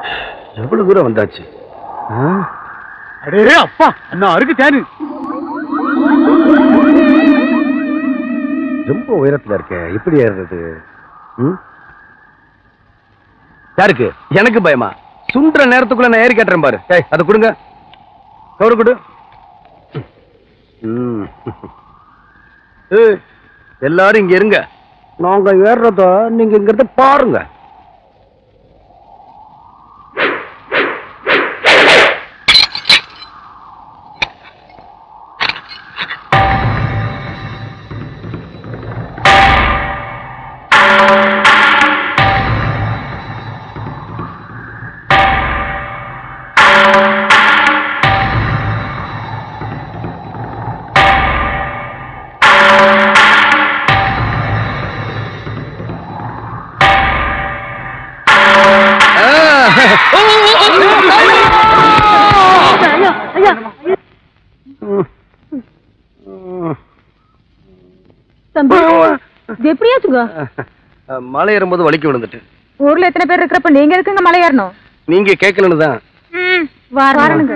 எவ்வளவு தூரம் வந்தாச்சு ஆ? அடே அப்பா அண்ணா அருக்கு தேனு ரொம்ப உயரத்துல இருக்க எப்படி ஏறுறது ம்? யாருக்கு எனக்கு பயமா சுண்டுற நேரத்துக்குள்ள நான் ஏறி கேட்டுறேன் பாரு ஏய் அதை கொடுங்க கவரு கொடு ம். ஏய், எல்லாரும் இங்க இருங்க நாங்க ஏறுறத நீங்க இங்க இருந்து பாருங்க தம்பி இது எப்படியாச்சுங்க மலை ஏறும்போது வலிக்கு விழுந்துட்டு ஊர்ல எத்தனை பேர் இருக்கிறப்ப நீங்க இருக்குங்க மலை ஏறணும் நீங்க கேட்கலன்னு தான் வாரணுங்க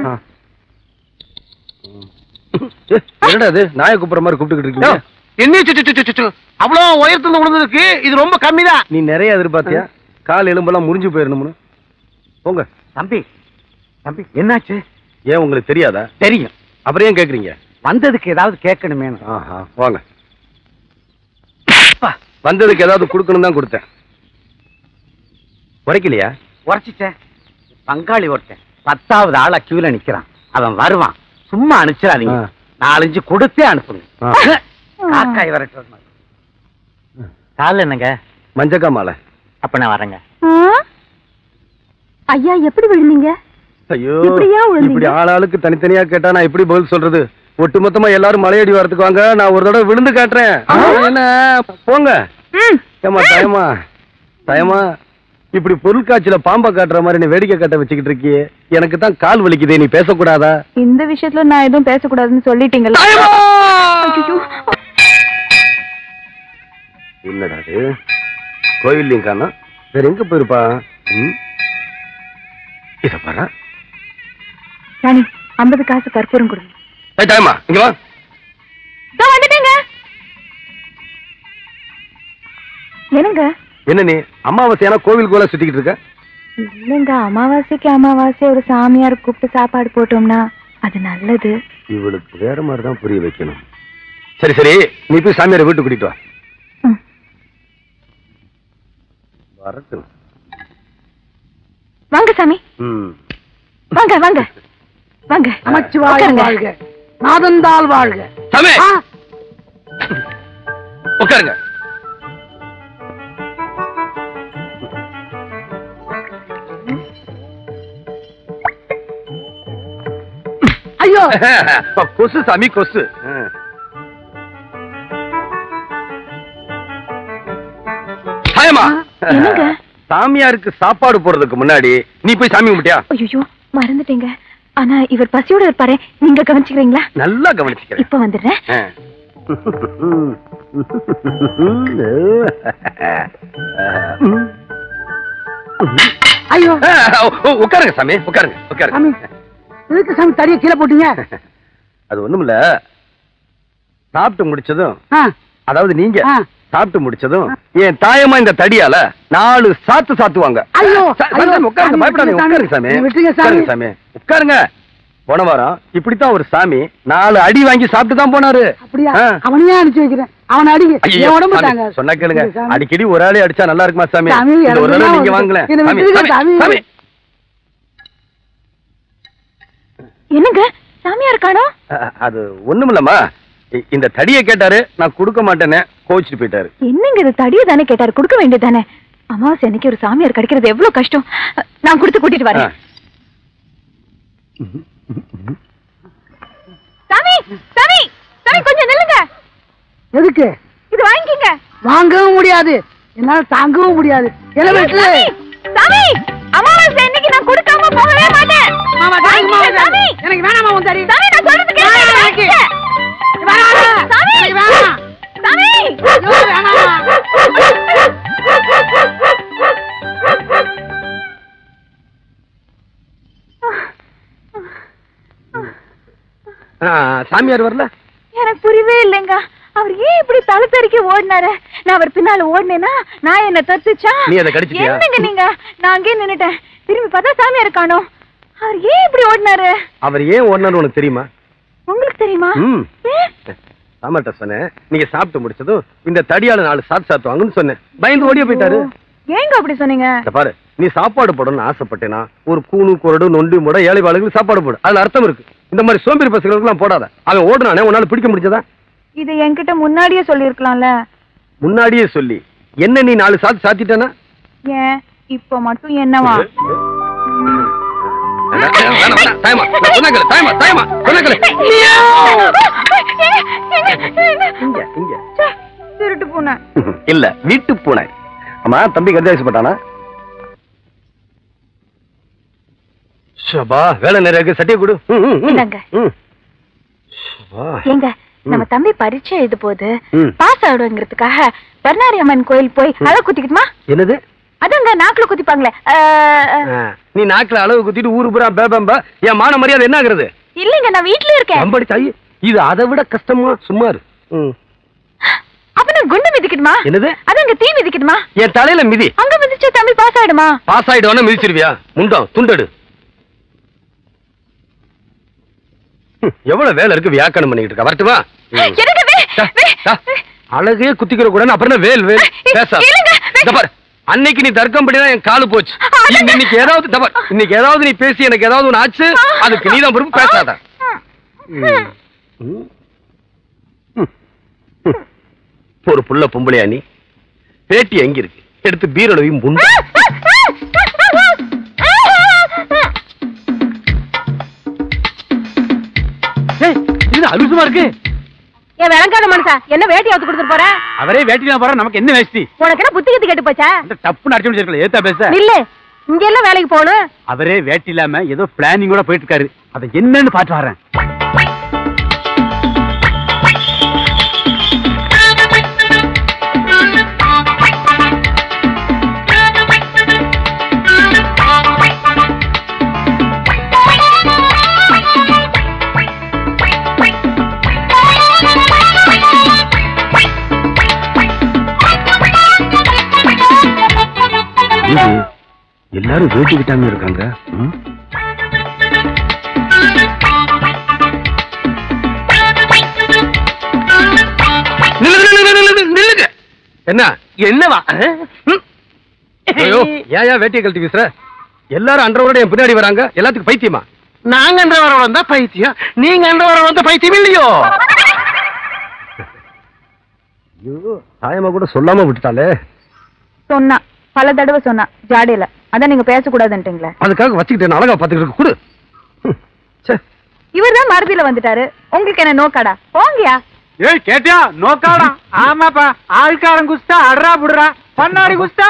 என்னடா அது நாயை கூப்பிடுற மாதிரி கூப்பிட்டுக்கிட்டு இருக்கீங்க என்ன அவ்வளவு உயரத்துல விழுந்ததுக்கு இது ரொம்ப கம்மி தான் நீ நிறைய எதிர்பார்த்தியா கால் எலும்பெல்லாம் முறிஞ்சு போயிடணும்னு போங்க தம்பி தம்பி என்னாச்சு ஏன் உங்களுக்கு தெரியாதா தெரியும் அப்புறம் ஏன் கேக்குறீங்க வந்ததுக்கு ஏதாவது கேட்கணுமே ஆஹா வாங்க வந்ததுக்கு ஏதாவது கொடுக்கணும் தான் கொடுத்தேன் குறைக்கலையா உரைச்சிட்டேன் பங்காளி ஒருத்தன் பத்தாவது ஆளா கியூல நிக்கிறான் அவன் வருவான் சும்மா அனுப்பிச்சிடாதீங்க ஆ. நாலஞ்சு கொடுத்தே அனுப்புங்க ஆ. காக்காய் வரட்டும் கால் என்னங்க மஞ்சக்கா மாலை அப்ப நான் வரேங்க ஐயா எப்படி விழுந்தீங்க ஐயோ இப்படியா விழுந்தீங்க? இப்படி ஆளாளுக்கு தனித்தனியா கேட்டா நான் எப்படி பதில் சொல்றது ஒட்டுமொத்தமா எல்லாரும் மலையடி வரதுக்கு வாங்க நான் ஒரு தடவை விழுந்து காட்டுறேன் என்ன போங்க ஏமா தயமா தயமா இப்படி பொருட்காட்சியில பாம்பை காட்டுற மாதிரி நீ வேடிக்கை காட்ட வச்சுக்கிட்டு இருக்கியே எனக்கு தான் கால் வலிக்குதே நீ பேசக்கூடாதா இந்த விஷயத்துல நான் எதுவும் பேசக்கூடாதுன்னு சொல்லிட்டீங்களா ஐயோ. என்னடா அது கோயில்லையும் காணா வேற எங்க போயிருப்பா ம்? இத பாரு ராணி ஐம்பது காசு கற்பூரம் கொடுங்க ஏய் தாயமா இங்க வா இதோ வந்துட்டேங்க என்னங்க என்ன நீ அமாவாசையான கோவில் கோல சுத்திக்கிட்டு இருக்க இல்லைங்க அமாவாசைக்கு அமாவாசை ஒரு சாமியார் கூப்பிட்டு சாப்பாடு போட்டோம்னா அது நல்லது இவளுக்கு வேற மாதிரி தான் புரிய வைக்கணும் சரி சரி நீ போய் சாமியாரை வீட்டுக்கு கூட்டிட்டு வா ம். வரட்டும் வாங்க சாமி ம் வாங்க வாங்க வாங்க நமச்சிவாய உட்காருங்க. வாழ்க நாதந்தால் வாழ்க சாமி ஆ, உட்காருங்க ஐயோ கொசு சாமி கொசு சாயமா என்னங்க? சாமியாருக்கு சாப்பாடு போடுறதுக்கு முன்னாடி நீ போய் சாமி கும்பிட்டியா ஐயோ மறந்துட்டேங்க ஆனா இவர் பசியோட இருப்பாரு நீங்க கவனிச்சுக்கிறீங்களா நல்லா கவனிச்சுக்கிறேன் இப்ப வந்துடுறேன் ஆ. ஐயோ ஆ, உ- உட்காருங்க சாமி உட்காருங்க சாமி உட்காருங்க எதுக்கு சாமி தடிய கீழே போட்டீங்க அது ஒண்ணுமில்ல சாப்பிட்டு முடிச்சதும் ஆ, அதாவது நீங்க ஆ. சாப்பிட்டு முடிச்சதும் என் தாயமா இந்த தடியால நாலு சாத்து சாத்துவாங்க ஐயோ, சா- ஐயோ, சாமி, உட்காருங்க சாமி, பயப்படாதீங்க சாமி, உட்காருங்க சாமி விட்டுருங்க சாமி. உட்காருங்க சாமி உட்காருங்க போன வாரம் இப்படித்தான் ஒரு சாமி நாலு அடி வாங்கி சாப்பிட்டு தான் போனாரு அப்படியா ஆ. அவனையே அனுப்பிச்சு வைக்கிறேன் அவனை அடிங்க ஐயோ, என் உடம்பு சாமி, தாங்க சொன்னா கேளுங்க சாமி. அடிக்கடி ஒரு ஆளே அடிச்சா நல்லா இருக்குமா சாமி சாமி, இந்த எனக்கு ஒரு தடவை தான் நீங்க வந்து- வாங்கல என்னை சாமி விட்டுருங்க, சாமி, சாமி. சாமி என்னங்க சாமியார் காணோம் அ- அது ஒண்ணுமில்லம்மா இ- இந்த தடியை கேட்டாரு நான் கொடுக்க மாட்டேன்னு கோவிச்சுட்டு போயிட்டாரு என்னங்க இது தடியை தானே கேட்டாரு கொடுக்க வேண்டியதானே அமாவாசை அன்னைக்கு ஒரு சாமியார் கிடைக்கிறது எவ்வளவு கஷ்டம் நான் கொடுத்து கூட்டிட்டு ஆ. வரேன் சாமி சாமி சாமி கொஞ்சம் நில்லுங்க எதுக்கு இது வாங்கிக்கங்க வாங்கவும் முடியாது என்னால தாங்கவும் முடியாது எலவேட்டர் சாமி சாமி அமாவாசை அன்னைக்கு நான் கொடுக்காம போகவே மாட்டேன் மாமா தாங்க மாமா வாங்கிக்கங்க, சாமி எனக்கு வேணாமா உன் தடி சாமி நான் சொல்றது கேளுங்க வேணாம் எனக்கு. வாங்கிக்கங்க. வேணாம். சாமி எனக்கு வேணாம். சாமி ஐயோ, வேணாம். ஆ, சாமியார் வரல எனக்கு புரியவே இல்லைங்க அவர் ஏன் இப்படி தலை தெறிக்க ஓடினாரு நான் அவர் பின்னால ஓடினேனா நான் என்ன தத்துச்சா நீ அதை கடிச்சிட்டியா? என்னங்க நீங்க நான் அங்கேயே நின்னுட்டேன் திரும்பி பார்த்தா சாமியார் காணோம் அவர் ஏன் இப்படி ஓடினாரு அவர் ஏன் ஓடினாரு உனக்கு தெரியுமா உங்களுக்கு தெரியுமா ம் ஏன்? சாமாட்ட சொன்னேன் நீங்க சாப்பிட்டு முடிச்சதும் இந்த தடியால நாலு சாப்பிட்டு சாப்பிடுவாங்கன்னு சொன்னேன் பயந்து ஓடியே போயிட்டாரு ஏங்க அப்படி சொன்னீங்க இந்த பாரு நீ சாப்பாடு போடணும்னு ஆசைப்பட்டேனா ஒரு கூணு குரடு நொண்டி முட ஏழை வாளுங்களுக்கு சாப்பாடு போடு அதுல அர்த்தம் இருக்கு இந்த மாதிரி சோம்பேறி பசங்களுக்குலாம் போடாத அவன் ஓடுனானே உன்னால பிடிக்க முடிஞ்சதா இது என்கிட்ட முன்னாடியே சொல்லியிருக்கலாம்ல முன்னாடியே சொல்லி என்ன நீ நாலு சாத்து சாத்திட்டேனா ஏன் இப்ப மட்டும் என்னவா வேணாம், வேணாம், வேணாம், தாயம்மா, நான் சொன்னா கேளு, தாயம்மா, தாயம்மா, சொன்னா கேளு. இங்க, இங்க. ச்சே, திருட்டு பூனை இல்ல வீட்டு பூனை ஆமா தம்பி கந்தாசப்பட்டானா ஷபா வேலை நிறைய இருக்கு சட்டியை கொடு ம், ம், ம். இந்தாங்க. ம். ஷபா. ஏங்க நம்ம தம்பி பரீட்சை எழுத போது ம். பாஸ் ஆடுங்கிறதுக்காக பெருநாரி அம்மன் கோயில் போய் அளவு குத்திக்கிட்டுமா என்னது அதங்க நாக்குல குத்திப்பாங்களே அஹ், அஹ், ஆ, நீ நாக்குல அளவு குத்திட்டு ஊரு பூரா பேபம்பா என் மான மரியாதை என்ன ஆகுறது இல்லைங்க நான் வீட்ல இருக்கேன் நம்படி தாயி இது அதை விட கஷ்டமா சும்மா இரு. ம். அப்ப நான் குண்டு மிதிக்கணுமா என்னது அதங்க தீ மிதிக்கணுமா என் தலையில மிதி அங்க மிதிச்சா தம்பி பாஸ் ஆயிடுமா பாஸ் ஆயிடுவான மிதிச்சிருவியா முண்டம் துண்டடு ஹம், எவ்வளவு வேலை இருக்கு வியாக்கணம் பண்ணிக்கிட்டு இருக்க வரட்டுமா ம். எனக்கு வே- டா, வே- டா. அழகே குத்திக்கிற கூட அப்புறம் என்ன வேல் வேல் பேச இல்லைங்க. இந்த பாரு அன்னைக்கு நீ தர்க்கம் பண்ணிதான் என் காலு போச்சு அதங்க. இன்னைக்கு ஏதாவது இந்த பாரு, இன்னைக்கு ஏதாவது நீ பேசி எனக்கு ஏதாவது ஒண்ணு ஆச்சு அதுக்கு நீதான் பொறுப்பு பேசாத ம். ம். ம். ம். ஒரு புள்ள பொம்பளையா நீ பேட்டி எங்க இருக்கு எடுத்து பீரளவையும் முண்டு இது அலுசுமா இருக்கு ஏன் விளங்காத மனுஷா என்ன வேட்டி அவுத்து கொடுத்துட்டு போற அவரே வேட்டினா போற நமக்கு என்ன வேஷ்டி உனக்கு என்ன புத்தி கித்து கெட்டு போச்சா அந்த டப்புன்னு அடிச்சு முடிச்சிருக்கல ஏத்தா பேச நில்லு இங்க எல்லாம் வேலைக்கு போகணும் அவரே வேட்டி இல்லாம ஏதோ பிளானிங்கோட போயிட்டு இருக்காரு அதை என்னன்னு பாத்து வரேன் எல்லாரும் வேட்டிக்கிட்டாங்க இருக்காங்க ம்? நில்லு, நில்லு, நில்லு, நில்லு, நில்லுங்க. என்ன என்னவா ம்? ஐயோ ஏன் ஏன் வேட்டியை கழட்டி வீசுற எல்லாரும் அன்றவரோட என் பின்னாடி வராங்க எல்லாத்துக்கும் பைத்தியமா நாங்க என்ற வர வந்தா பைத்தியம் நீங்க என்ற வர வந்த பைத்தியம் இல்லையோ ஐயோ தாயமா கூட சொல்லாம விட்டுட்டாலே சொன்னா பல தடவை சொன்னா ஜாடையில அதான் நீங்க பேசக்கூடாதுன்ட்டீங்களே அதுக்காக வச்சுக்கிட்டு அழகா பாத்துக்கிட்டு கொடு ம், ச்சே. இவர் தான் மறுதியில வந்துட்டாரு உங்களுக்கு என்ன நோக்காடா போங்கயா ஏய் கேட்டியா நோக்காடா ஆமாப்பா ஆள்காரன் குஸ்தா அட்ரா புடுறா பண்ணாடி குஸ்தா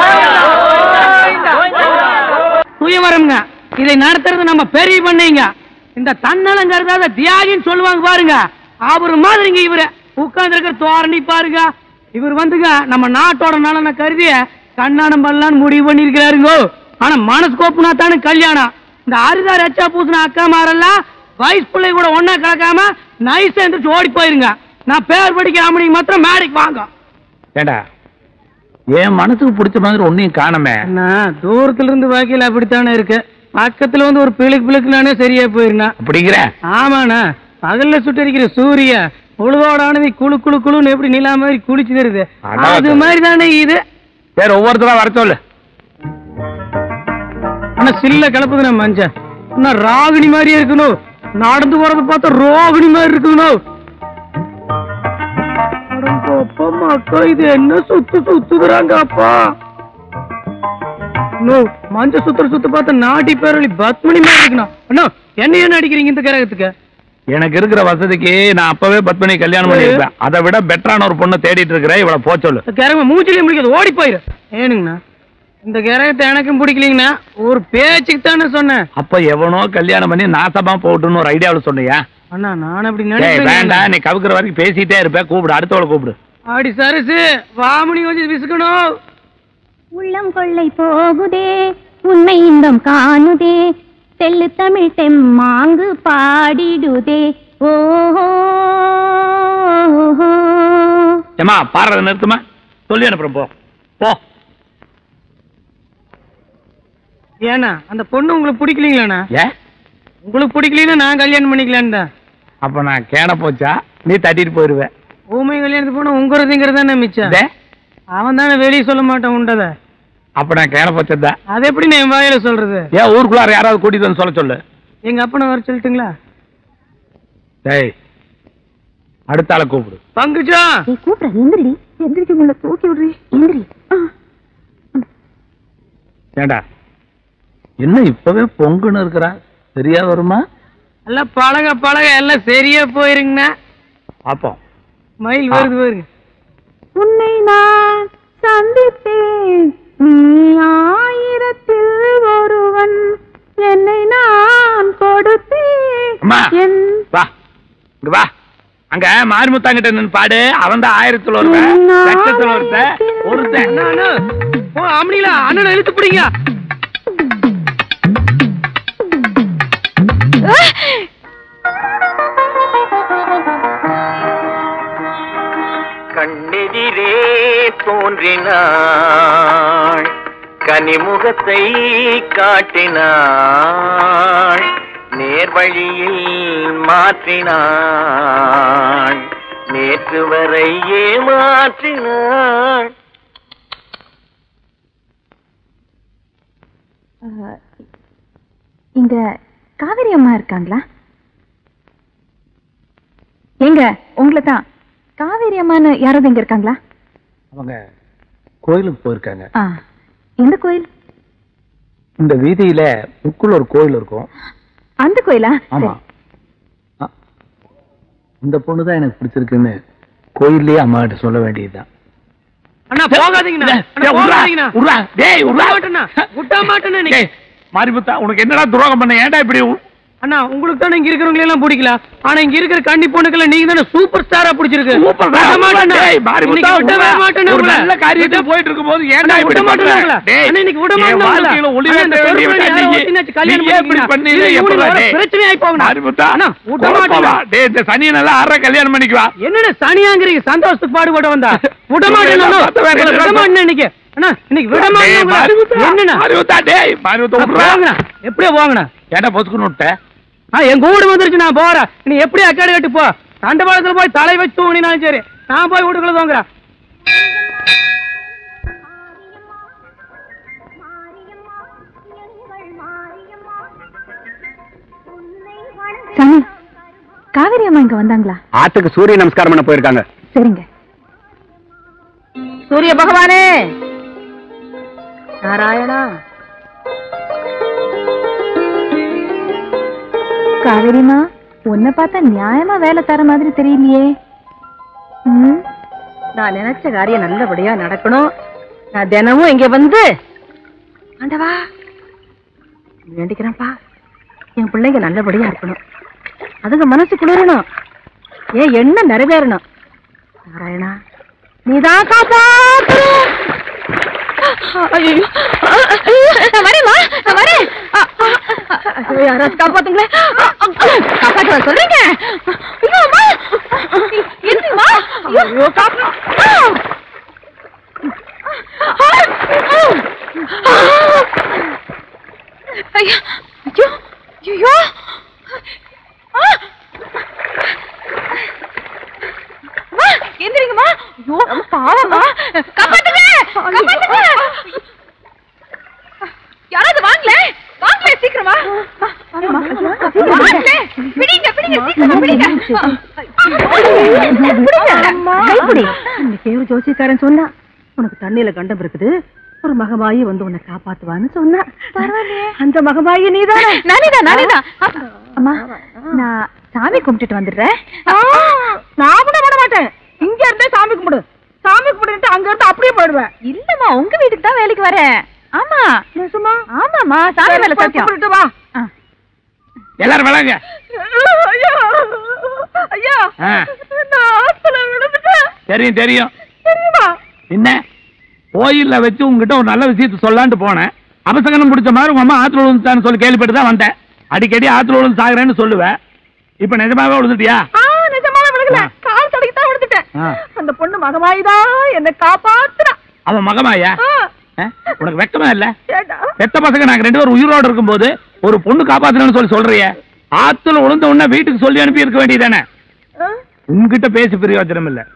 சுயவரம்ங்க இதை நடத்துறது நம்ம பெரிய பண்ணீங்க இந்த தன்னலம் கருதாத தியாகின்னு சொல்லுவாங்க பாருங்க அவர் மாதிரிங்க இவரு உட்கார்ந்து இருக்கிற தோரணி பாருங்க இவர் வந்துங்க நம்ம நாட்டோட நலனை கருதி கண்ணாடம் பண்ணலான்னு முடிவு பண்ணிருக்கிறாருங்க ஆனா மனசு கோப்புனா தானே கல்யாணம் இந்த அரிதா ரச்சா பூசின அக்கா மாரெல்லாம் வயசு பிள்ளை கூட ஒன்னா கலக்காம நைஸா எந்திரிச்சு ஓடி போயிருங்க நான் பேர் படிக்கிற அம்மனிக்கு மாத்திரம் மேடைக்கு வாங்க ஏண்டா என் மனசுக்கு பிடிச்ச மாதிரி ஒன்னையும் காணமே நான் தூரத்துல இருந்து வாக்கில அப்படித்தானே இருக்கு பக்கத்துல வந்து ஒரு பிளுக்கு பிளுக்குனானே சரியா போயிருந்தா அப்படிங்கிற ஆமாண்ணா பகல்ல சுட்டரிக்கிற சூரிய உழுவோடானது குளு குளு குளுன்னு எப்படி நிலா மாதிரி குளிச்சு தருது அடா, அது மாதிரி தானே இது சரி ஒவ்வொருத்தரா வர சொல்லு ஆனா சில்ல கிளப்புதுண்ணா மஞ்சள் இன்னும் ராகினி மாதிரியே இருக்கணும் நடந்து போறத பார்த்தா ரோகிணி மாதிரி இருக்கணும் அப்பா அக்கா இது என்ன சுத்து சுத்துதுறாங்க அப்பா நோ மஞ்ச சுத்துற சுத்து பார்த்தா நாட்டி பேரொழி பத்மணி மாதிரி இருக்கணும் அண்ணா என்ன என்ன அடிக்கிறீங்க இந்த கிரகத்துக்கு எனக்கு இருக்கிற வசதிக்கு நான் அப்பவே பத்மினி கல்யாணம் பண்ணிருப்பேன் அதை விட பெட்டரான ஒரு பொண்ணை தேடிட்டு இருக்கிறேன் இவளை போ சொல்லு இந்த கிரகம் மூச்சிலையும் பிடிக்காது ஓடி போயிரு ஏனுங்கண்ணா இந்த கிரகத்தை எனக்கும் பிடிக்கலீங்கண்ணா ஒரு பேச்சுக்கு தானே சொன்னேன் அப்ப எவனோ கல்யாணம் பண்ணி நாசமா போட்டுன்னு ஒரு ஐடியாவில் சொன்னியா அண்ணா நான் அப்படி ஏய் நினைக்கிறேன் வேண்டாம் நீ கவுக்கிற வரைக்கும் பேசிட்டே இருப்ப கூப்பிடு அடுத்தவளை கூப்பிடு அடி சரசு வாமணி கொஞ்சம் விசுக்கணும் உள்ளம் கொள்ளை போகுதே உன்னை இன்பம் காணுதே தெள்ளு தமிழ் தெம்மாங்கு பாடிடுதே ஓஹோ ஏமா பாடுறத நிறுத்துமா சொல்லி அனுப்புறேன் போ போ ஏண்ணா அந்த பொண்ணு உங்களுக்கு பிடிக்கலீங்களாண்ணா ஏ உங்களுக்கு பிடிக்கலன்னா நான் கல்யாணம் பண்ணிக்கலான்னு தான் அப்ப நான் கேன போச்சா நீ தட்டிட்டு போயிருவ ஊமை கல்யாணத்துக்கு போனா உங்கிறதுங்கிறது தானே மிச்சம் டே, அவன் தானே வெளியே சொல்ல மாட்டான் உண்டத அப்ப நான் கேன போச்சதா அது எப்படி நான் என் வாயில சொல்றது ஏன் ஊருக்குள்ளார யாராவது கூட்டிட்டு வந்து சொல்ல சொல்லு எங்க அப்பனை வர சொல்லட்டுங்களா டேய் அடுத்த ஆளை கூப்பிடு பங்குச்சா நீ கூப்பிட எந்திரி எந்திரிச்சு உங்களை தூக்கி விடுறி எந்திரி ஏண்டா என்ன இப்பவே பொங்குன்னு இருக்கிறா சரியா வருமா எல்லாம் பழக பழக எல்லாம் சரியா போயிருங்கண்ணா பாப்போம் மயில் வருது வருங்க உன்னை நான் சந்தித்தேன் நீ ஆயிரத்தில் ஒருவன் என்னை நான் கொடுத்தேன் அம்மா என் வா இங்க வா அங்க மாரிமுத்தாங்கிட்ட நின்னு பாடு அவன் தான் ஆயிரத்துல ஒருத்தன் லட்சத்துல ஒருத்தன் ஒருத்தன் அண்ணா அண்ணா ஓ ஆமணிங்களா அண்ணனை இழுத்து பிடிங்க கண்ணெதிரே தோன்றினாள் கனிமுகத்தை காட்டினாள் நேர்வழியில் மாற்றினாள் நேற்று வரை ஏமாற்றினாள் இங்க காவேரி அம்மா இருக்காங்களா எங்க உங்களை தான் காவேரி அம்மான்னு யாராவது இங்க இருக்காங்களா அவங்க கோயிலுக்கு போயிருக்காங்க ஆ எந்த கோயில் இந்த வீதியில முக்குள்ள ஒரு கோயில் இருக்கும் அந்த கோயிலா ஆமா சரி. ஆ. இந்த பொண்ணு தான் எனக்கு பிடிச்சிருக்குன்னு கோயில்லயே அம்மா கிட்ட சொல்ல வேண்டியதுதான் அண்ணா போகாதீங்கண்ணா அண்ணா, போகாதீங்கண்ணா விட மாட்டேண்ணா விட மாட்டேண்ணா நீ மாரிமுத்தா உனக்கு என்னடா துரோகம் பண்ண ஏன்டா இப்படி அண்ணா உங்களுக்கு தானே இங்க இருக்கிறவங்க எல்லாம் பிடிக்கல ஆனா இங்க இருக்கிற கன்னி பொண்ணுக்கெல்லாம் நீங்க தானே சூப்பர் ஸ்டாரா பிடிச்சிருக்கு சூப்பர் விட மாட்டேண்ணா. டேய், மாரிமுத்தா, இன்னைக்கு விடவே உண்மை. மாட்டேண்ணா ஒரு உங்களை. நல்ல காரியத்துக்கு போயிட்டு இருக்கும்போது ஏன்டா அண்ணா, இப்படி விட மாட்டேண்ணா பண்ற? உங்களை. டேய், அண்ணா, இன்னைக்கு விட என் மாட்டேண்ணா உங்களை. வாழ்க்கையில ஒளிவே அண்ணா, இந்த தேவையில்லை, பொறுப்புல விட்டா யாரோ நீ. ஒருத்தனாச்சும் கல்யாணம் நீ ஏன் இப்படி பண்ணிக்கிங்க. பண்ணீங்க? இது எப்படிடா, இவனுக்கு டேய்? பிரச்சனை ஆயி போகுண்ணா. மாரிமுத்தா, அண்ணா, விட குழப்பமா. மாட்டேண்ணா. டேய், இந்த சனியனெல்லாம் ஆறரை கல்யாணம் பண்ணிக்குவா என்னண்ணே சனியாங்கிறீங்க சந்தோஷத்துக்கு பாடுபட வந்தா விட மாட்டேண்ணா இவன் பார்த்த வேற உங்களை விட என்ன மாட்டேன் இன்னைக்கு அண்ணா இன்னைக்கு விட டேய், மாட்டேன் மாரிமுத்தா, என்னண்ணா மாரிமுத்தா, டேய், மாரிமுத்தா, விட்றா. போங்கண்ணா எப்படியோ போங்கண்ணா ஏன்டா பொசுக்குன்னு விட்ட? ஆ என் கூடு வந்துருச்சு நான் போறேன் நீ எப்படி அக்காடு கட்டு போ தண்டபாளத்துல போய் தலை வச்சு தூங்கினாலும் சரி நான் போய் வீட்டுக்குள்ள தூங்குறேன் சாமி காவேரி அம்மா இங்க வந்தாங்களா ஆத்துக்கு சூரிய நமஸ்காரம் பண்ண போயிருக்காங்க சரிங்க சூரிய பகவானே நாராயணா காவேரிமா உன்னை பார்த்தா நியாயமா வேலை தர மாதிரி தெரியலையே ம் நான் நினைச்ச காரியம் நல்லபடியா நடக்கணும் நான் தினமும் இங்க வந்து ஆண்டவா வேண்டிக்கிறேன்ப்பா என் பிள்ளைங்க நல்லபடியா இருக்கணும் அதுங்க மனசு குளிரணும் என் எண்ணம் நிறைவேறணும் நாராயணா நீதான் காப்பாத்தணும் வரேம்மா வரேன் யாராவது காப்பாத்துங்களேன் காப்பாற்ற சொல்றீங்க ஐயோ அம்மா என்னம்மா ஐயோ காப்பா ஐயோ ஐயோ ஐயோ ஆ! அம்மா, எந்திரிங்கம்மா ஐயோ பாவம்மா காப்பாத்துங்க காப்பாத்துங்க யாராவது வாங்களே வாங்களே சீக்கிரமா வாங்களே பிடிங்க பிடிங்க சீக்கிரமா பிடிங்க கைப்பிடி. இந்த தேவ ஜோசியக்காரன் சொன்னா உனக்கு தண்ணியில கண்டம் இருக்குது ஒரு மகமாயி வந்து உன்னை காப்பாத்துவான்னு சொன்னா பரவாயில்லையே. அந்த மகமாயி நீதானே நானேதான் நானேதான் அம்மா நான் சாமி கும்பிட்டுட்டு வந்துடுறேன் நான் கூட விட மாட்டேன் இங்க இருந்தே சாமி கும்பிடு சாமி கும்பிட்டு அங்க இருந்து அப்படியே போயிடுவேன் இல்லம்மா உங்க வீட்டுக்கு தான் வேலைக்கு வரேன் ஆமா சும்மா ஆமாம்மா சாமி மேல சத்தியம் கும்பிட்டு வா ஆ. எல்லாரும் விளாங்க ஐயா ஐயா ஆ. நான் ஆத்துல விழுந்துட்டேன் தெரியும் தெரியும் தெரியுமா என்ன கோயில்ல வச்சு உங்ககிட்ட ஒரு நல்ல விஷயத்த சொல்லான்ட்டு போனேன் அபசகனம் பிடிச்ச மாதிரி உங்க அம்மா ஆத்துல விழுந்துட்டான்னு சொல்லி கேள்விப்பட்டு தான் வந்தேன் அடிக்கடி ஆத்துல விழுந்து சாகுறேன்னு சொல்லுவேன் இப்ப நிஜமாவே விழுந்துட்டியா ஆ, நிஜமாவே விழுகல கால் தடக்கி தான் விழுந்துட்டேன் ஆ. அந்த பொண்ணு மகமாயிதான் என்ன காப்பாத்துறா அவன் மகமாயா ஆ, ஆ? உனக்கு வெக்கமா இல்ல ஏண்டா? பெத்த பசங்க நாங்க ரெண்டு பேரும் உயிரோட இருக்கும்போது ஒரு பொண்ணு காப்பாத்தணும்னு சொல்லி சொல்றியே ஆத்துல விழுந்த உடனே வீட்டுக்கு சொல்லி அனுப்பி இருக்க வேண்டியதானே ஆ, உன்கிட்ட பேசி பிரயோஜனம் இல்ல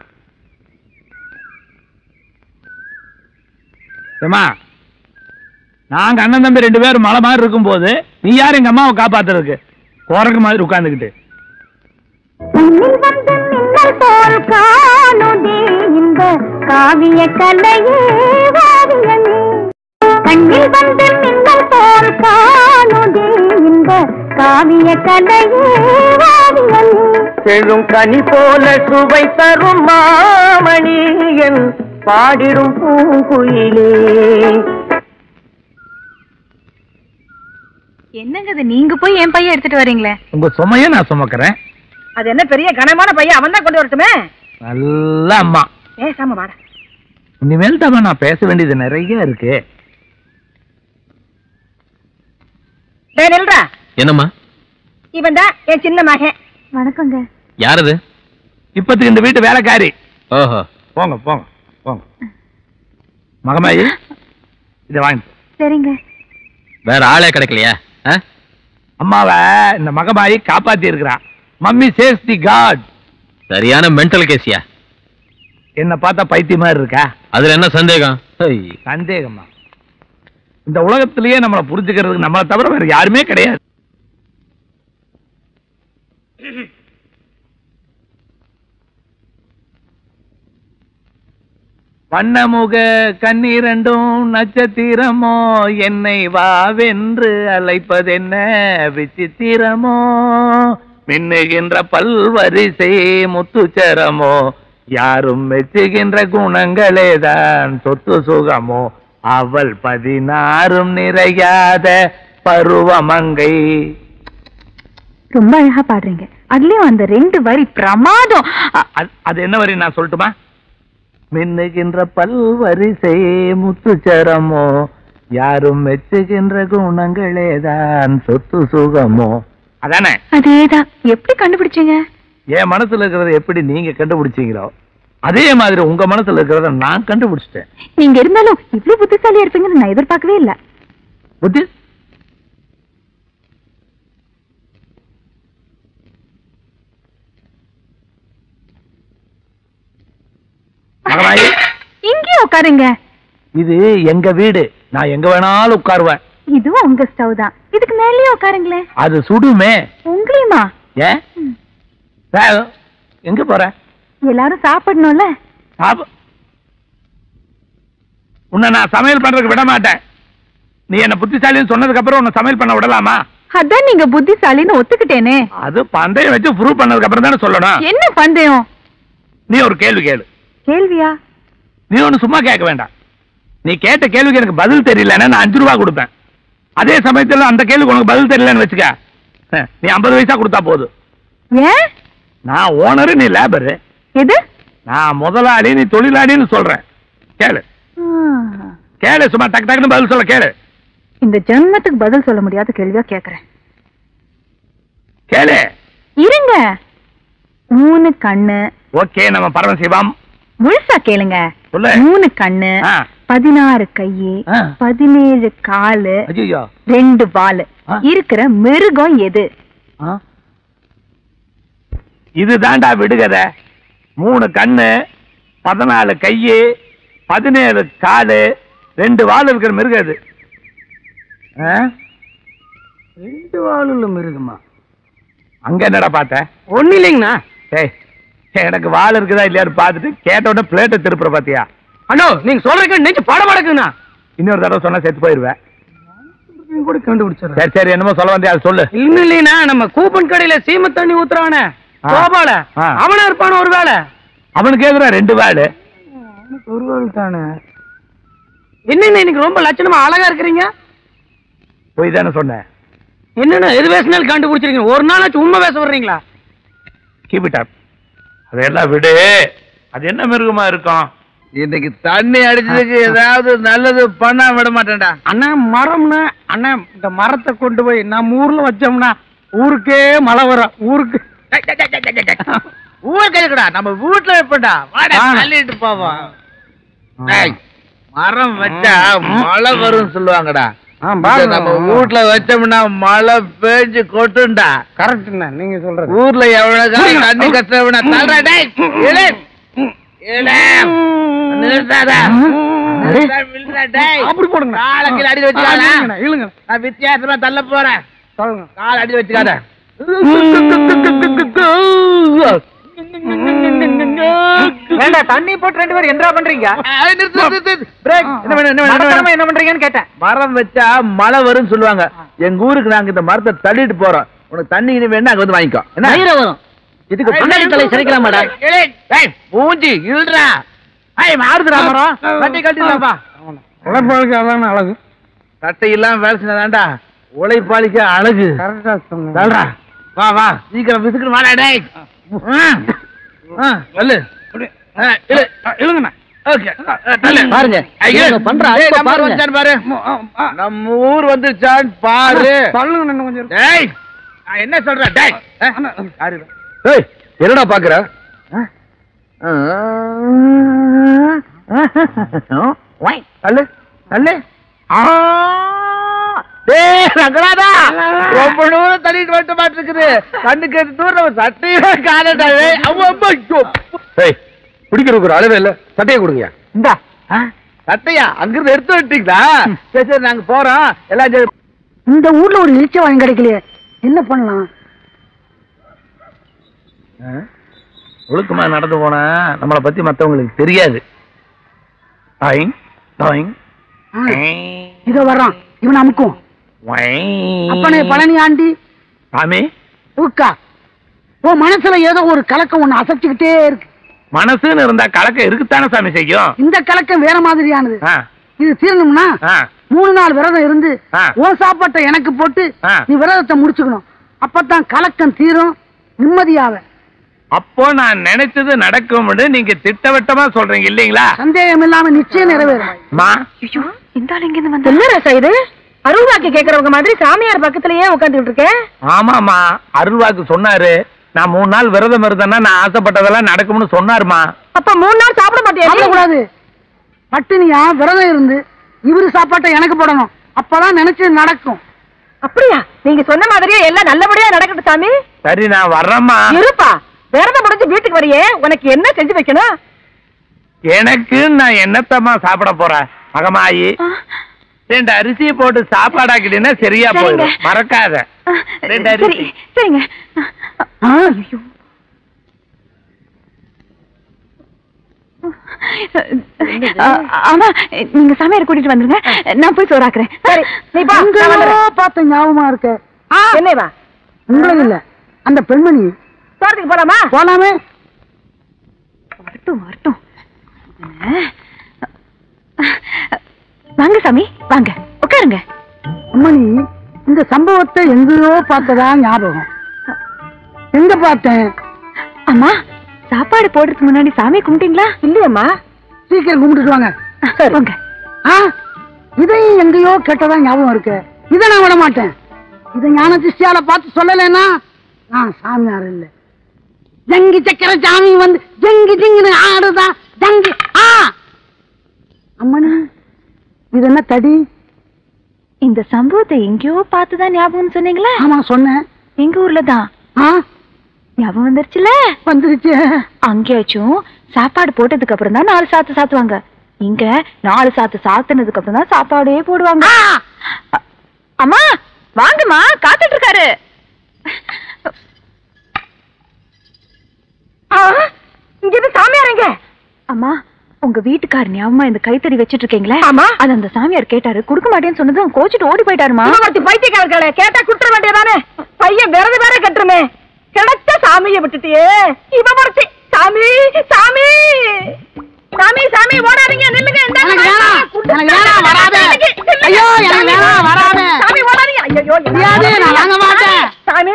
ஏமா நாங்க அண்ணன் தம்பி ரெண்டு பேரும் மலை மாதிரி இருக்கும்போது நீ யார் எங்க அம்மாவை காப்பாத்துறதுக்கு குரங்கு மாதிரி உட்கார்ந்துகிட்டு கண்ணில் வந்து மின்னல் போல் காணுதே இந்த காவிய கலையே வாரியமே கண்ணில் வந்து மின்னல் போல் காணுதே இந்த காவிய கலையே வாரியமே செழும் கனி போல சுவை தரும் மாமணி என் பாடிடும் பூங்குயிலே என்னங்க இது நீங்க போய் என் பையன் எடுத்துட்டு வரீங்களே உங்க சுமைய நான் சுமக்கிறேன் அது என்ன பெரிய கனமான பையன் அவன் தான் கொண்டு வரட்டுமே நல்ல அம்மா பேசாம வாடா இனிமேல் தான் நான் பேச வேண்டியது நிறைய இருக்கு டேய் நில்றா என்னம்மா இவன் தான் என் சின்ன மகன் வணக்கங்க யார் அது இப்பத்துக்கு இந்த வீட்டு வேலைக்காரி ஓஹோ போங்க போங்க போங்க மகமாயி இதை வாங்கி சரிங்க வேற ஆளே கிடைக்கலையா ஆ? அம்மாவை இந்த மகமாயி காப்பாத்தி இருக்கிறா மம்மி சேஸ் தி காட் சரியான மென்டல் கேசியா என்ன பார்த்தா பைத்தியம் மாதிரி இருக்கா அதுல என்ன சந்தேகம் ஐய். சந்தேகமா இந்த உலகத்திலேயே நம்மளை புரிஞ்சுக்கிறதுக்கு நம்மளை தவிர வேற யாருமே கிடையாது வண்ணமுக கண்ணீரண்டும் நட்சத்திரமோ என்னை வாவென்று அழைப்பதென்ன விசித்திரமோ மின்னுகின்ற பல்வரிசை முத்துச்சரமோ யாரும் மெச்சுகின்ற குணங்களேதான் சொத்து சுகமோ அவள் பதினாறும் நிறையாத பருவமங்கை ரொம்ப அழகா பாடுறீங்க அதுலயும் அந்த ரெண்டு வரி பிரமாதம் அ- அது- அது என்ன வரி நான் சொல்லட்டுமா மின்னுகின்ற பல்வரிசை முத்துச்சரமோ யாரும் மெச்சுகின்ற குணங்களேதான் சொத்து சுகமோ அதானே அதேதான் எப்படி கண்டுபிடிச்சீங்க என் மனசுல இருக்கிறத எப்படி நீங்க கண்டுபிடிச்சீங்களோ அதே மாதிரி உங்க மனசுல இருக்கிறத நான் கண்டுபிடிச்சிட்டேன் நீங்க இருந்தாலும் இவ்வளவு புத்திசாலியா இருப்பீங்கன்னு நான் எதிர்பார்க்கவே இல்ல புத்தி மகனாயி இங்கேயே உட்காருங்க இது எங்க வீடு நான் எங்க வேணாலும் உட்காருவேன் இதுவும் உங்க ஸ்டவ் தான் இதுக்கு மேலயே உட்காருங்களேன் அது சுடுமே உங்களையுமா ஏன் வே, எங்க போற எல்லாரும் சாப்பிடணும்ல சாப்பு உன்னை நான் சமையல் பண்றதுக்கு விட மாட்டேன் நீ என்ன புத்திசாலின்னு சொன்னதுக்கு அப்புறம் உன்னை சமையல் பண்ண விடலாமா அதான் நீங்க புத்திசாலின்னு ஒத்துக்கிட்டேனே அது பந்தயம் வச்சு ப்ரூவ் பண்ணதுக்கு அப்புறம் தானே சொல்லணும் என்ன பந்தயம் நீ ஒரு கேள்வி கேளு கேள்வியா நீ ஒண்ணு சும்மா கேட்க வேண்டாம் நீ கேட்ட கேள்விக்கு எனக்கு பதில் தெரியலன்னா நான் அஞ்சு ரூபா கொடுப்பேன் அதே சமயத்துல அந்த கேள்விக்கு உனக்கு பதில் தெரியலன்னு வச்சுக்க அஹ், நீ ஐம்பது பைசா கொடுத்தா போதும் ஏன் நான் ஓனரு நீ லேபரு எது நான் முதலாளி நீ தொழிலாளின்னு சொல்றேன் கேளு ஆ, கேளு சும்மா டக்கு டக்குன்னு பதில் சொல்ல கேளு இந்த ஜென்மத்துக்கு பதில் சொல்ல முடியாத கேள்வியா கேக்குறேன் கேளு இருங்க மூணு கண்ணு ஓகே நம்ம பரமசிவம் முழுசா கேளுங்க சொல்லு. மூணு கண்ணு ஆ. பதினாறு கையு ஆ. பதினேழு காலு ஐயோ ரெண்டு வாலு ஆ. இருக்கிற மிருகம் எது இதுதான்டா விடுகதை மூணு கண்ணு பதினாலு கையு பதினேழு காலு ரெண்டு வால் இருக்கிற மிருகம் இது ஆ? ரெண்டு வாழுள்ள மிருகமா அங்க என்னடா பார்த்த ஒண்ணு இல்லைங்கண்ணா ஏய் எனக்கு வால் இருக்குதா இல்லையான்னு பார்த்துட்டு கேட்ட உடனே பிளேட்டை திருப்புற பாத்தியா அண்ணோ நீங்க சொல்றதுக்கு நெஞ்சு படம் அடக்குண்ணா இன்னொரு தடவை சொன்னா செத்து போயிருவேன் கூட கண்டுபிடிச்சிடறேன் சரி சரி என்னமோ சொல்ல வந்தியா அது சொல்லு இன்னும் இல்லைண்ணா நம்ம கூப்பன் கடையில சீம தண்ணி ஊத்துறானே ஆ. கோபால ஆ. அவனா இருப்பான ஒரு வேலை அவனுக்கு எதுரா ரெண்டு வாள் ஒரு வேலை தானே என்னண்ணா இன்னைக்கு ரொம்ப லட்சணமா அழகா இருக்கிறீங்க போய் தானே சொன்னேன் என்னண்ணா எது பேசினாலும் கண்டுபிடிச்சிருக்கீங்க ஒரு நாளாச்சும் உண்மை பேச வர்றீங்களா கீப் இட் அப் அதையெல்லாம் விடு அது என்ன மிருகமா இருக்கும் இன்னைக்கு தண்ணி அடிச்சதுக்கு ஏதாவது நல்லது பண்ணா விட மாட்டேன்டா அண்ணா மரம்னா அண்ணா இந்த மரத்தை கொண்டு போய் நம்ம ஊர்ல வச்சோம்னா ஊருக்கே மழை வரும் ஊருக்கு ஊர் கழிக்கடா நம்ம வீட்டுல வைப்படா வாடா ஆ. தள்ளிட்டு போவோம் டேய், மரம் வச்சா மழை வரும்னு சொல்லுவாங்கடா இதை நம்ம வீட்டுல வச்சோம்னா மழை பேஞ்சு கொட்டும்டா கரெக்ட்ண்ணா நீங்க சொல்றது ஊர்ல எவ்வளவு தண்ணி கஷ்டப்பட தள்ளுறா டேய் இழு. இழு. நிறுத்தாத. நிறுத்தா, விழுறா, டேய். அப்படி போடுங்க காலை கீழே அடி வச்சுக்காத. இழுங்க நான் வித்தியாசமா தள்ள போறேன் சொல்லுங்க கால் அடி வச்சுக்காத வேண்டா தண்ணி போட்டு ரெண்டு பேரும் என்ன பண்றீங்க ஏய், நிறுத்து, நிறுத்து, நிறுத்து. பிரேக். என்ன வேணும், என்ன வேணும், என்ன நடக்காம வேணும்? என்ன பண்றீங்கன்னு கேட்டேன் மரம் வச்சா மழை வரும்னு சொல்லுவாங்க எங்க ஊருக்கு நாங்க இந்த மரத்தை தள்ளிட்டு போறோம் உனக்கு தண்ணி கிணி வேணா அங்க வந்து வாங்கிக்கோ என்ன வரும் இதுக்கு பின்னாடி தலை சிரிக்கலாமாடா? ஏய், ஏய், மூஞ்சி இழுறா ஏய் மாறுதுடா மரம் வண்டி கட்டிடலாம்ப்பா உழைப்பாளுக்கு அதான் அழகு சட்டை இல்லாம வேலை செஞ்சாதான்டா உழைப்பாளிக்க அழகு கரெக்டா சொன்னீங்க தள்ளுடா வா வா சீக்கிரம் விசுக்கு வாடா டேய் ம். ஆ, தள்ளு ஆ, இழு. இழுங்கண்ணா ஓகே தள்ளு பாருங்க, ஐயோ, இவங்க பண்ற டேய், அற்ப நம்ம ஊர் பாருங்க. வந்துச்சான்னு பாரு நம்ம ஊர் வந்துச்சான்னு பாரு தள்ளுங்க இன்னும் கொஞ்சம் இருக்கு. டேய் நான் என்ன சொல்றேன் டேய் ஆ, யாரு இது? ஏய் என்னடா பாக்குற ஒய், தள்ளு தள்ளு ஆ! டேய், ரங்கநாதா, ரொம்ப தூரம் தள்ளிட்டு வந்துட்ட மாட்டு இருக்குது கண்ணுக்கு எட்டு தூரம் நம்ம சட்டையில காலடா ஏய், அவ்வ, அவ்வ, ஐயோ. ஏய் பிடிக்கிறதுக்கு ஒரு அளவே இல்ல சட்டையை கொடுங்க இந்தா ஆ, சட்டையா அங்கிருந்து எடுத்து விட்டீங்களா சரி சரி நாங்க போறோம் எல்லாம் சரி. இந்த ஊர்ல ஒரு இழிச்ச வாங்கி கிடைக்கலையே என்ன பண்ணலாம் ஒழுக்கமா நடந்து போனா நம்மளை பத்தி மத்தவங்களுக்கு தெரியாது டாயிங் டாயிங் இதோ வர்றான் இவன் அமுக்கும் அப்பனே பழனி ஆண்டி சாமி ஊக்கா உன் மனசுல ஏதோ ஒரு கலக்கம் ஒண்ணு அசைச்சுக்கிட்டே இருக்கு மனசுன்னு இருந்தா கலக்க இருக்குத்தானே சாமி செய்யும் இந்த கலக்கம் வேற மாதிரியானது ஆ, இது தீரணும்னா ஆ, மூணு நாள் விரதம் இருந்து ஆ. உன் சாப்பாட்டை எனக்கு போட்டு ஆ. நீ விரதத்தை முடிச்சுக்கணும் அப்பதான் கலக்கம் தீரும் நிம்மதியாவ அப்போ நான் நினைச்சது நடக்கும்னு நீங்க திட்டவட்டமா சொல்றீங்க இல்லீங்களா சந்தேகம் இல்லாம நிச்சயம் நிறைவேறும் மா ஐயோ இந்த ஆள் எங்க வந்து என்ன ரசா இது அருள்வாக்கு கேக்குறவங்க மாதிரி சாமியார் பக்கத்துலயே உட்காந்துட்டு இருக்கேன் ஆமாமா அருள்வாக்கு சொன்னாரு நான் மூணு நாள் விரதம் இருந்தேன்னா நான் ஆசைப்பட்டதெல்லாம் நடக்கும்னு சொன்னாருமா அப்ப மூணு நாள் சாப்பிட மாட்டேன் சாப்பிடக்கூடாது பட்டினியா விரதம் இருந்து இவரு சாப்பாட்டை எனக்கு போடணும் அப்பதான் நினைச்சது நடக்கும் அப்படியா நீங்க சொன்ன மாதிரியே எல்லாம் நல்லபடியா நடக்கட்டும் சாமி சரி நான் வர்றேம்மா இருப்பா விரதம் முடிஞ்சு வீட்டுக்கு வரையே உனக்கு என்ன செஞ்சு வைக்கணும் எனக்கு நான் என்னத்தம்மா சாப்பிட போறேன் மகமாயி ரெண்டு அரிசியை போட்டு சாப்பாடாக்கிட்டீங்கன்னா சரியா சரிங்க. போயிடும் மறக்காத ரெண்டு சரி அரிசி சரிங்க ஆ, ஆமா நீங்க சமையல் கூட்டிட்டு வந்துருங்க நான் போய் சோறாக்குறேன் சரி நீ போ நான் வந்துடுறேன். பார்த்த ஞாபகமா இருக்கு என்னவா உங்களுக்கு இல்ல அந்த பெண்மணி தோட்டத்துக்கு போலாமா போலாமே வரட்டும் வரட்டும் வாங்க சாமி வாங்க உட்காருங்க அம்மணி இந்த சம்பவத்தை எங்கேயோ பார்த்ததா ஞாபகம் எங்க பார்த்தேன் அம்மா சாப்பாடு போடுறதுக்கு முன்னாடி சாமி கும்பிட்டீங்களா இல்லையம்மா சீக்கிரம் கும்பிட்டுட்டு வாங்க வாங்க ஆ இதையும் எங்கேயோ கேட்டதா ஞாபகம் இருக்கு இதை நான் விட மாட்டேன் இதை ஞான திருஷ்டியால பார்த்து சொல்லலைன்னா நான் சாமியார் இல்ல ஜங்கி சக்கர சாமி வந்து ஜங்கி ஜிங்கின்னு ஆடுதா ஜங்கி ஆ அம்மணி இது என்ன தடி இந்த சம்பவத்தை எங்கேயோ பார்த்துதான் ஞாபகம்னு சொன்னீங்களா ஆமா சொன்னேன் எங்க ஊர்ல தான் ஆ ஞாபகம் வந்துருச்சுல வந்துருச்சு அங்கேயாச்சும் சாப்பாடு போட்டதுக்கு அப்புறம் தான் நாலு சாத்து சாத்துவாங்க இங்க நாலு சாத்து சாத்துனதுக்கு அப்புறம் தான் சாப்பாடே போடுவாங்க அ- அம்மா வாங்கம்மா காத்துட்டு இருக்காரு இங்க இருந்து சாமியாரங்க அம்மா உங்க வீட்டுக்காரர் ஞாபகமா இந்த கைத்தறி வச்சிட்டு இருக்கீங்களே ஆமா அது அந்த சாமியார் கேட்டாரு கொடுக்க மாட்டேன்னு சொன்னதும் கோச்சிட்டு ஓடி போயிட்டாருமா ஒருத்தி பைத்தியக்காரர்களே கேட்டா குற்ற வேண்டியதானே பையன் விரது வேற கட்டுருமே கிடைச்ச சாமியை விட்டுட்டியே இவ ஒருத்தி சாமி சாமி சாமி சாமி ஓடாதீங்க நில்லுங்க இந்தாங்க, ஐயோ எனக்கு வேணாம் வராத சாமி ஓடாதீங்க ஐயோ முடியாது நான் வாங்க மாட்டேன் சாமி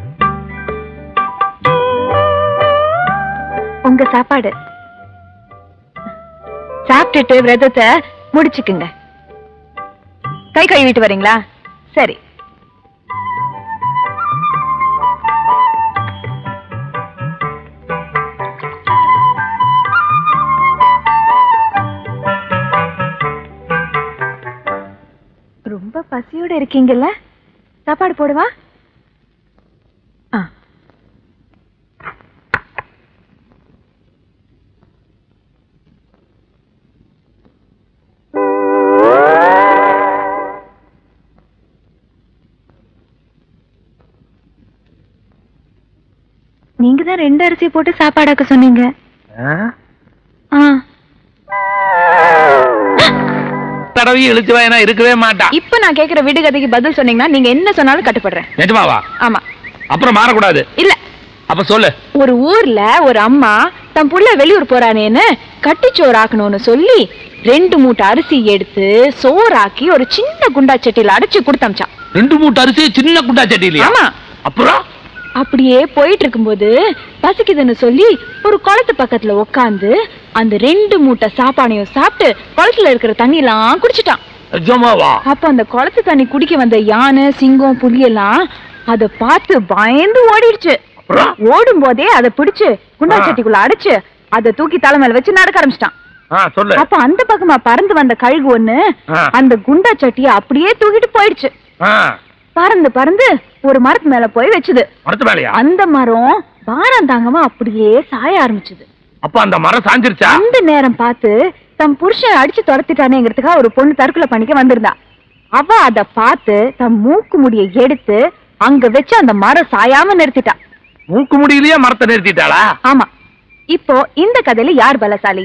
உங்க சாப்பாடு சாப்பிட்டுட்டு விரதத்தை முடிச்சுக்குங்க கை கழுவிட்டு வரீங்களா சரி ரொம்ப பசியோட இருக்கீங்கல்ல சாப்பாடு போடுவா ஆ நீங்க தான் ரெண்டு அரிசி போட்டு சாப்பாடாக்க சொன்னீங்க ஆ தடவை இழுச்சு வாயினா இருக்கவே மாட்டான் இப்ப நான் கேக்குற விடுகதைக்கு பதில் சொன்னீங்கன்னா நீங்க என்ன சொன்னாலும் கட்டுப்படுறேன் நிஜமாவா ஆமா அப்புறம் மாறக்கூடாது இல்ல அப்ப சொல்லு ஒரு ஊர்ல ஒரு அம்மா தன் புள்ள வெளியூர் போறானேன்னு கட்டிச்சோறு ஆக்கணும்னு சொல்லி ரெண்டு மூட்டை அரிசி எடுத்து சோறாக்கி ஒரு சின்ன குண்டா சட்டியில அடைச்சு கொடுத்தமிச்சான் ரெண்டு மூட்டை அரிசி சின்ன குண்டா சட்டி இல்லையா ஆமா அப்புறம் அப்படியே போயிட்டு இருக்கும்போது பசிக்குதுன்னு சொல்லி ஒரு குளத்து பக்கத்துல உக்காந்து அந்த ரெண்டு மூட்டை சாப்பானையும் சாப்பிட்டு குளத்துல இருக்கிற தண்ணி எல்லாம் குடிச்சிட்டான் நிஜமாவா அப்ப அந்த குளத்து தண்ணி குடிக்க வந்த யானை சிங்கம் புலி எல்லாம் அத பார்த்து பயந்து ஓடிடுச்சு அப்புறம் ஓடும் போதே அதை பிடிச்சு குண்டா ஆ. சட்டிக்குள்ள அடைச்சு அதை தூக்கி தலை மேல வச்சு நடக்க ஆரம்பிச்சிட்டான் ஆ சொல்லு அப்ப அந்த பக்கமா பறந்து வந்த கழுகு ஒண்ணு ஆ. அந்த குண்டா சட்டிய அப்படியே தூக்கிட்டு போயிடுச்சு ஆ பறந்து பறந்து ஒரு மரத்து மேல போய் வச்சுது மரத்து மேலையா அந்த மரம் பாரம் தாங்காம அப்படியே சாய ஆரம்பிச்சது அப்ப அந்த மரம் சாஞ்சிருச்சா அந்த நேரம் பார்த்து தன் புருஷன் அடிச்சு துரத்திட்டானேங்கிறதுக்காக ஒரு பொண்ணு தற்கொலை பண்ணிக்க வந்திருந்தா அவ அத பார்த்து தன் மூக்கு முடியை எடுத்து அங்க வச்சு அந்த மரம் சாயாம நிறுத்திட்டா மூக்கு முடியிலேயே மரத்தை நிறுத்திட்டாளா ஆமா இப்போ இந்த கதையில யார் பலசாலி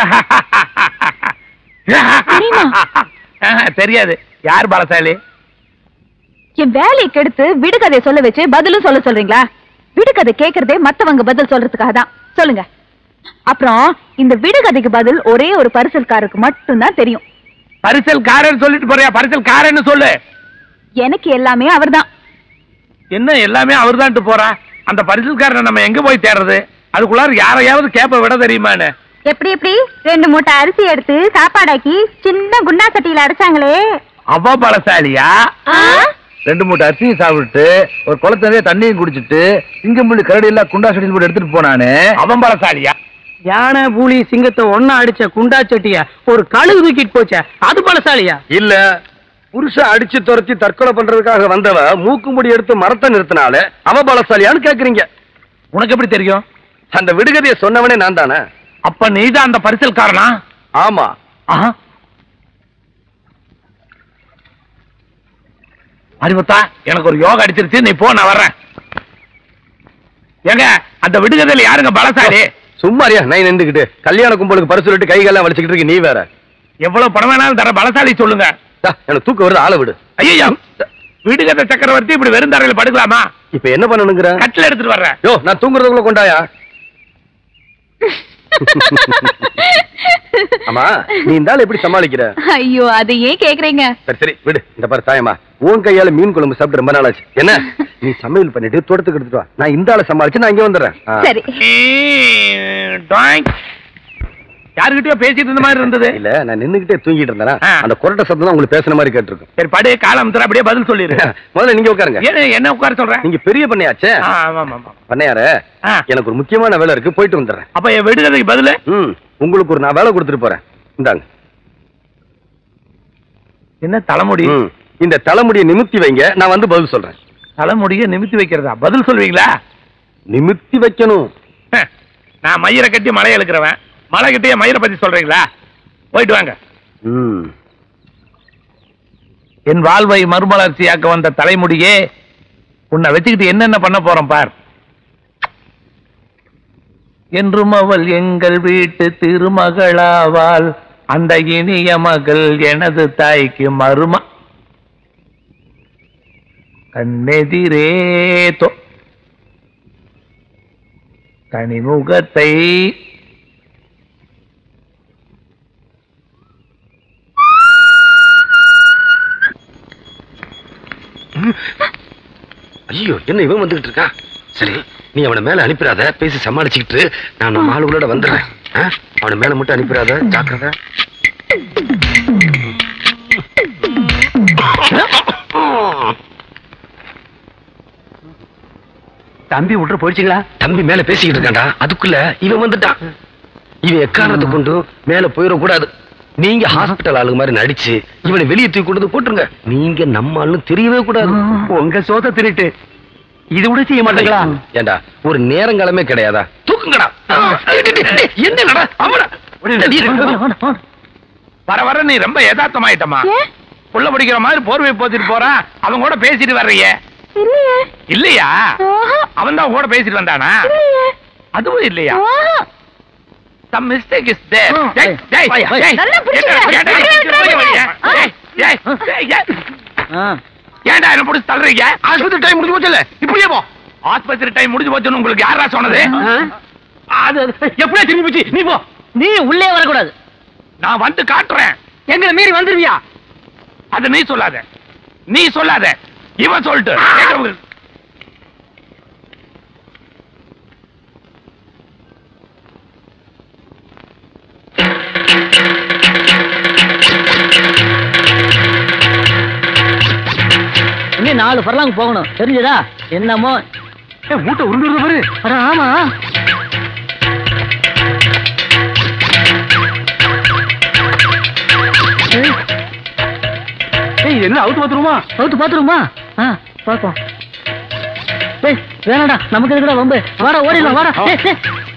தெரியுமா? ஆஹா, தெரியாது யார் பலசாலி என் வேலையை கெடுத்து விடுகதையை சொல்ல வச்சு பதிலும் சொல்ல சொல்றீங்களா விடுகதை கேக்குறதே மத்தவங்க பதில் சொல்றதுக்காக தான் சொல்லுங்க அப்புறம் இந்த விடுகதைக்கு பதில் ஒரே ஒரு பரிசல்காரருக்கு மட்டும்தான் தெரியும் பரிசல் காரன்னு சொல்லிட்டு போறியா பரிசல் காரன்னு சொல்லு எனக்கு எல்லாமே அவர்தான் என்ன எல்லாமே அவர்தான்ட்டு போறா அந்த பரிசல்காரனை நம்ம எங்க போய் தேடுறது அதுக்குள்ளார யாரையாவது கேப்ப விட தெரியுமான்னு எப்படி எப்படி ரெண்டு மூட்டை அரிசி எடுத்து சாப்பாடாக்கி சின்ன குண்டா சட்டியில அடைச்சாங்களே அவ பலசாலியா ரெண்டு மூட்டை அரிசியும் சாப்பிட்டு ஒரு குளத்தவே தண்ணியும் குடிச்சிட்டு சிங்கம்புள்ளி கரடி எல்லாம் குண்டா சட்டியில் போட்டு எடுத்துட்டு போனானே அவன் பலசாலியா யானை புலி சிங்கத்தை ஒன்னா அடிச்ச குண்டா சட்டிய ஒரு கழுகு தூக்கிட்டு போச்சே அது பலசாலியா இல்ல புருஷன் அடிச்சு துரத்தி தற்கொலை பண்றதுக்காக வந்தவ மூக்கு முடி எடுத்து மரத்தை நிறுத்தினால அவ பலசாலியான்னு கேக்குறீங்க உனக்கு எப்படி தெரியும் அந்த விடுகதையை சொன்னவனே நான் தானே அப்ப நீதான் அந்த பரிசல்காரனா ஆமா ஆஹா. அறிவுத்தா எனக்கு ஒரு யோகா அடிச்சிருச்சு நீ போ நான் வர்றேன் ஏங்க அந்த விடுகதையில யாருங்க பலசாலி சும்மாரியா நான் நின்றுக்கிட்டு கல்யாண கும்பலுக்கு பரிசு சொல்லிட்டு கைகள்லாம் வலிச்சுக்கிட்டு இருக்கு நீ வேற எவ்வளவு பணம் வேணாலும் தர பலசாலி சொல்லுங்க டா, எனக்கு தூக்கம் வருது ஆளை விடு ஐயா விடுகதை சக்கரவர்த்தி இப்படி வெறும் தரையில படுக்கலாமா இப்ப என்ன பண்ணணுங்கிற கட்டில எடுத்துட்டு வர்றேன் யோ நான் தூங்குறதுக்குள்ள கொண்டாயா ஆமா நீ இந்த ஆளை எப்படி சமாளிக்கிற ஐயோ அதை ஏன் கேக்குறீங்க சரி சரி விடு இந்த பாரு தாயம்மா உன் கையால மீன் குழம்பு சாப்பிட்டு ரொம்ப நாளாச்சு என்ன நீ சமையல் பண்ணிட்டு தோட்டத்துக்கு எடுத்துட்டு வா நான் இந்த ஆளை சமாளிச்சு நான் இங்க வந்துடுறேன் ஆ. சரி டாங். யாருகிட்டயோ பேசிட்டு இருந்த மாதிரி இருந்தது இல்ல நான் நின்னுகிட்டே தூங்கிட்டு இருந்தேனா ஆ. அந்த கொரட்டை சத்தம் தான் உங்களுக்கு பேசுன மாதிரி கேட்டிருக்கும் சரி படு காலம் தர அப்படியே பதில் சொல்லிடு முதல்ல நீங்க உட்காருங்க ஏன் என்ன உட்கார சொல்றேன் நீங்க பெரிய பண்ணையாச்சே ஆ, ஆமா, ஆமா, ஆமா. பண்ணையார ஆ. எனக்கு ஒரு முக்கியமான வேலை இருக்கு போயிட்டு வந்துடுறேன் அப்ப என் விடுகதைக்கு பதிலு ம் உங்களுக்கு ஒரு நான் வேலை கொடுத்துட்டு போறேன் இந்தாங்க என்ன தலைமுடி ம். இந்த தலைமுடியை நிமித்தி வைங்க நான் வந்து பதில் சொல்றேன் தலைமுடிய நிமித்தி வைக்கிறதா பதில் சொல்வீங்களா நிமித்தி வைக்கணும் ஹ, நான் மயிரை கட்டி மலையை இழுக்கிறவன் மலை கட்டிய மயிரை பத்தி சொல்றீங்களா போயிட்டு வாங்க ம் என் வாழ்வை மறுமலர்ச்சியாக்க வந்த தலைமுடியே உன்னை வச்சுக்கிட்டு என்னென்ன பண்ண போறோம் பார் என்றும் அவள் எங்கள் வீட்டு திருமகளாவாள் அந்த இனிய மகள் எனது தாய்க்கு மரும கண்ணெதிரே தோ கனிமுகத்தை ஐயோ என்ன இவன் வந்துகிட்டு இருக்கான் சரி நீ அவனை மேல அனுப்பிடாத பேசி சமாளிச்சுக்கிட்டு நான் நம்ம ஆளுகளோட வந்துடுறேன் ஆ? அவனை மேல மட்டும் அனுப்பிடாத ஜாக்கிரதை தம்பி விட்டு போயிடுச்சுங்களா தம்பி மேல பேசிக்கிட்டு இருக்கான்டா அதுக்குள்ள இவன் வந்துட்டான் இவன் எக்காரணத்தை கொண்டு மேல போயிடக்கூடாது நீங்க ஹாஸ்பிட்டல் ஆளுங்க மாதிரி நடிச்சு இவனை வெளியே தூக்கி கொண்டு வந்து போட்டுருங்க நீங்க நம்ம ஆளுன்னு தெரியவே கூடாது உங்க சோத்த திருட்டு இது கூட செய்ய மாட்டீங்களா ஏண்டா ஒரு நேரங்காலமே கிடையாதா தூக்குங்கடா என்னடா அவனா வர வர நீ ரொம்ப யதார்த்தமாயிட்டமா ஏன் புள்ள பிடிக்கிற மாதிரி போர்வை போத்திட்டு போறான் அவன் கூட பேசிட்டு வர்றீங்க இல்லையே இல்லையா ஆஹா, அவன் தான் கூட பேசிட்டு வந்தானா இல்லையே அதுவும் இல்லையா ஆஹா. some mistake is there ஆ. டேய், டேய், ஐயா, டேய், நல்லா பிடிச்சிட்ட. ஏண்டா, ஏண்டா, அப்படியே ஏண்டா, விட்டுறாதீங்க. ஏய், ஏய், ஏய், ஏய், ஏண்டா என்ன பிடிச்சி தள்ளுறீங்க ஆஸ்பத்திரி டைம் முடிஞ்சு போச்சுல்ல இப்படியே போ ஆஸ்பத்திரி டைம் முடிஞ்சு போச்சுன்னு உங்களுக்கு யாரா சொன்னது அது எப்படியா திரும்பி போச்சு நீ போ நீ உள்ளே வரக்கூடாது நான் வந்து காட்டுறேன் எங்களை மீறி வந்துருவியா அது நீ சொல்லாத நீ சொல்லாத இவன் சொல்லிட்டு கேக்குறவங்க- இன்னும் நாலு பரலாங்க போகணும் தெரிஞ்சதா என்னமோ மூட்டை உருண்டுறது பாரு அட ஆமா ஏய் என்ன அவுத்து பாத்துருமா அவுத்து பாத்துருமா ஆ பாப்போம் டேய் வேணாடா நமக்கு எதுக்குடா வம்பு வாடா ஓடிடலாம் வாடா டேய், டேய்.